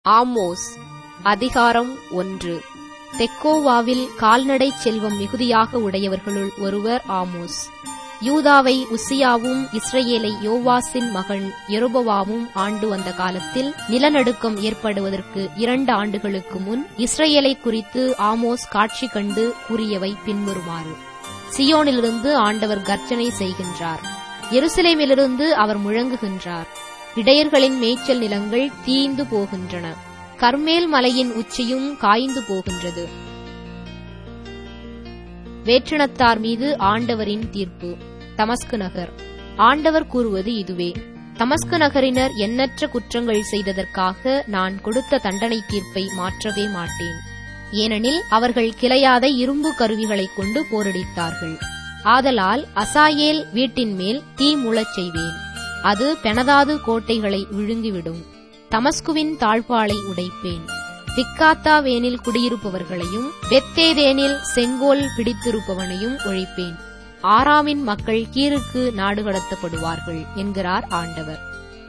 Amos அதிகாரம் ஒன்று தெக்கோவாவில் கால்நடை செல்வம் மிகுதியாக உடையவர்களுள் ஒருவர் ஆமோஸ் யூதாவை உசியாவும் இஸ்ரவேலை யோவாசின் மகன் யெரொபெவாமும் ஆண்டு வந்த காலத்தில் நிலநடுக்கம் ஏற்படுவதற்கு இரண்டு ஆண்டுகளுக்கு முன் இஸ்ரவேலை குறித்து ஆமோஸ் காட்சி கண்டு கூறியவை பின்வருமாறு சியோனிலிருந்து ஆண்டவர் கர்ஜனை செய்கின்றார் எருசலேமிலிருந்து அவர் முழங்குகின்றார் இடையர்களின் மேய்ச்சல் நிலங்கள் தீய்ந்து போகின்றன கர்மேல் மலையின் உச்சியும் காய்ந்து போகின்றது வேற்றினத்தார் மீது ஆண்டவரின் தீர்ப்பு தமஸ்கு நகர் ஆண்டவர் கூறுவது இதுவே தமஸ்கு நகரினர் எண்ணற்ற குற்றங்கள் செய்ததற்காக நான் கொடுத்த தண்டனை தீர்ப்பை மாற்றவே மாட்டேன் ஏனெனில் அவர்கள் கிளையாத இரும்பு கருவிகளைக் கொண்டு போரடித்தார்கள் ஆதலால் அசாயேல் வீட்டின் மேல் தீ மூளச் செய்வேன் அது பெனதாது கோட்டைகளை விழுங்கிவிடும் தமஸ்குவின் தாழ்பாளை உடைப்பேன் திக்காத்தாவேனில் குடியிருப்பவர்களையும் பெத்தேதேனில் செங்கோல் பிடித்திருப்பவனையும் ஒழிப்பேன் ஆறாமின் மக்கள் கீருக்கு நாடு கடத்தப்படுவார்கள் என்கிறார் ஆண்டவர்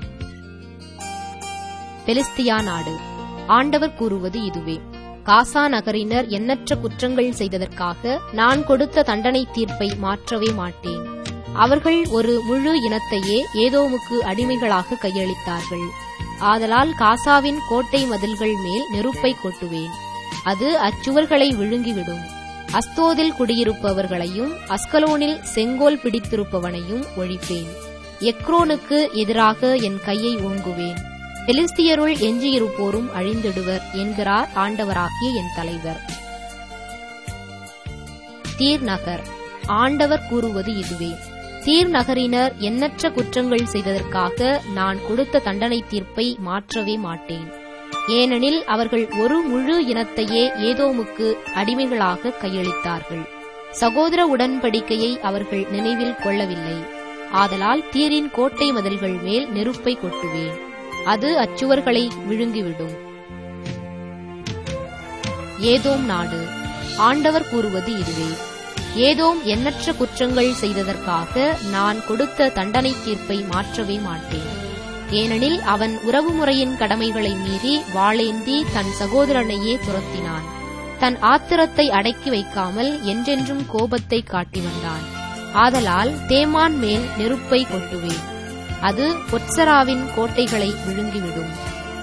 பெலிஸ்தியா நாடு ஆண்டவர் கூறுவது இதுவே காசா நகரினர் எண்ணற்ற குற்றங்கள் செய்ததற்காக நான் கொடுத்த தண்டனை தீர்ப்பை மாற்றவே மாட்டேன் அவர்கள் ஒரு முழு இனத்தையே ஏதோமுக்கு அடிமைகளாக கையளித்தார்கள் ஆதலால் காசாவின் கோட்டை மதில்கள் மேல் நெருப்பை கொட்டுவேன் அது அச்சுவர்களை விழுங்கிவிடும் அஸ்தோதில் குடியிருப்பவர்களையும் அஸ்கலோனில் செங்கோல் பிடித்திருப்பவனையும் ஒழிப்பேன் எக்ரோனுக்கு எதிராக என் கையை ஓங்குவேன் பெலிஸ்தியருள் எஞ்சியிருப்போரும் அழிந்திடுவர் என்கிறார் ஆண்டவராகிய என் தலைவர் தீர் நகர் ஆண்டவர் கூறுவது இதுவே தீர் நகரினர் எண்ணற்ற குற்றங்கள் செய்ததற்காக நான் கொடுத்த தண்டனை தீர்ப்பை மாற்றவே மாட்டேன் ஏனெனில் அவர்கள் ஒரு முழு இனத்தையே ஏதோமுக்கு அடிமைகளாக கையளித்தார்கள் சகோதர உடன்படிக்கையை அவர்கள் நினைவில் கொள்ளவில்லை ஆதலால் தீரின் கோட்டை மதில்கள் மேல் நெருப்பை கொட்டுவேன் அது அச்சுவர்களை விழுங்கிவிடும் ஏதோம் நாடு ஆண்டவர் கூறுவது இதுவே ஏதோம் எண்ணற்ற குற்றங்கள் செய்ததற்காக நான் கொடுத்த தண்டனை தீர்ப்பை மாற்றவே மாட்டேன் ஏனெனில் அவன் உறவுமுறையின் கடமைகளை மீறி வாளேந்தி தன் சகோதரனையே துரத்தினான் தன் ஆத்திரத்தை அடக்கி வைக்காமல் என்றென்றும் கோபத்தை காட்டி வந்தான் ஆதலால் தேமான் மேல் நெருப்பை கொட்டுவேன் அது பொற்சராவின் கோட்டைகளை விழுங்கிவிடும்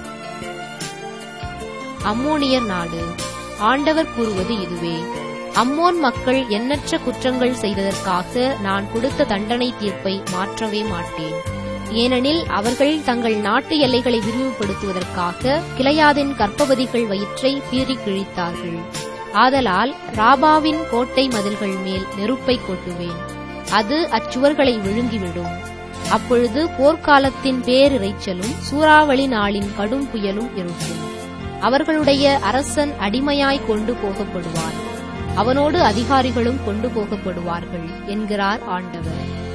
அம்மோனியர் நாடு ஆண்டவர் கூறுவது இதுவே அம்மோன் மக்கள் எண்ணற்ற குற்றங்கள் செய்ததற்காக நான் கொடுத்த தண்டனை தீர்ப்பை மாற்றவே மாட்டேன் ஏனெனில் அவர்கள் தங்கள் நாட்டு எல்லைகளை விரிவுபடுத்துவதற்காக கிளையாதின் கற்பவதிகள் வயிற்றை பீறி கிழித்தார்கள் ஆதலால் ராபாவின் கோட்டை மதில்கள் மேல் நெருப்பை கொட்டுவேன் அது அச்சுவர்களை விழுங்கிவிடும் அப்பொழுது போர்க்காலத்தின் பேரிரைச்சலும் சூறாவளி நாளின் கடும் புயலும் இருக்கும் அவர்களுடைய அரசன் அடிமையாய் கொண்டு போகப்படுவான் அவனோடு அதிகாரிகளும் கொண்டு போகப்படுவார்கள் என்கிறார் ஆண்டவர்